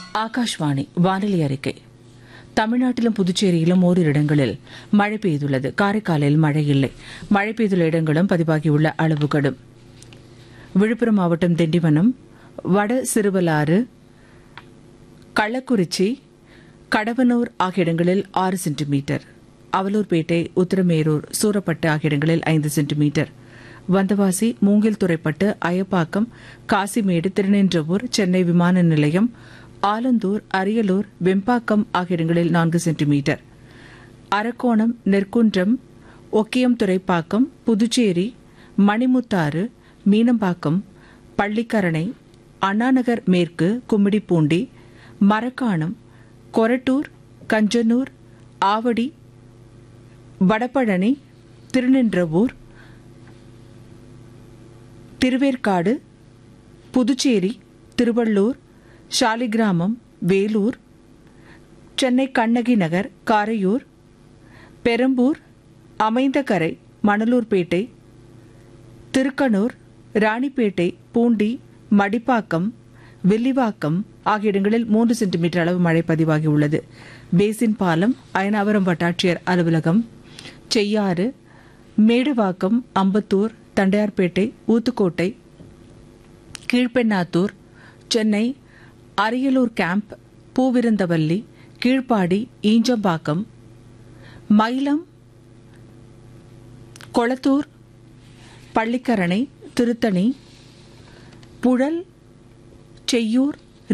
ஆகாஷ்வாணி வானிலை அறிக்கை தமிழ்நாட்டிலும் புதுச்சேரியிலும் ஓரிரு இடங்களில் மழை பெய்துள்ளது காரைக்காலில் மழை இல்லை மழை பெய்துள்ள இடங்களும் பதிவாகியுள்ள அளவு கடும் விழுப்புரம் மாவட்டம் திண்டிவனம் வட சிறுவலாறு கள்ளக்குறிச்சி கடவனூர் ஆகிய இடங்களில் ஆறு சென்டிமீட்டர் அவலூர்பேட்டை உத்தரமேரூர் சூரப்பட்டு ஆகிய இடங்களில் ஐந்து சென்டிமீட்டர் வந்தவாசி மூங்கில்துறைப்பட்டு அயப்பாக்கம் காசிமேடு திருநின்றவூர் சென்னை விமான நிலையம் ஆலந்தூர் அரியலூர் வெம்பாக்கம் ஆகிய இடங்களில் நான்கு சென்டிமீட்டர் அரக்கோணம் நெற்குன்றம் ஒக்கியம் துறைப்பாக்கம் புதுச்சேரி மணிமுத்தாறு மீனம்பாக்கம் பள்ளிக்கரணை அண்ணாநகர் மேற்கு கும்மிடிப்பூண்டி மரக்காணம் கொரட்டூர் கஞ்சனூர் ஆவடி வடபழனி திருநின்றவூர் திருவேற்காடு புதுச்சேரி திருவள்ளூர் ஷாலிகிராமம் வேலூர் சென்னை கண்ணகி நகர் காரையூர் பெரம்பூர் அமைந்தகரை மணலூர்பேட்டை திருக்கனூர் ராணிப்பேட்டை பூண்டி மடிப்பாக்கம் வில்லிவாக்கம் ஆகிய இடங்களில் மூன்று சென்டிமீட்டர் அளவு மழை பதிவாகியுள்ளது பேசின் பாலம் அயனாவரம் வட்டாட்சியர் அலுவலகம் செய்யாறு மேடுவாக்கம் அம்பத்தூர் தண்டையார்பேட்டை ஊத்துக்கோட்டை கீழ்பெண்ணாத்தூர் சென்னை அரியலூர் கேம்ப் பூவிருந்தவல்லி கீழ்ப்பாடி ஈஞ்சம்பாக்கம் மயிலம் கொளத்தூர் பள்ளிக்கரணை திருத்தணி புழல் செய்யூர்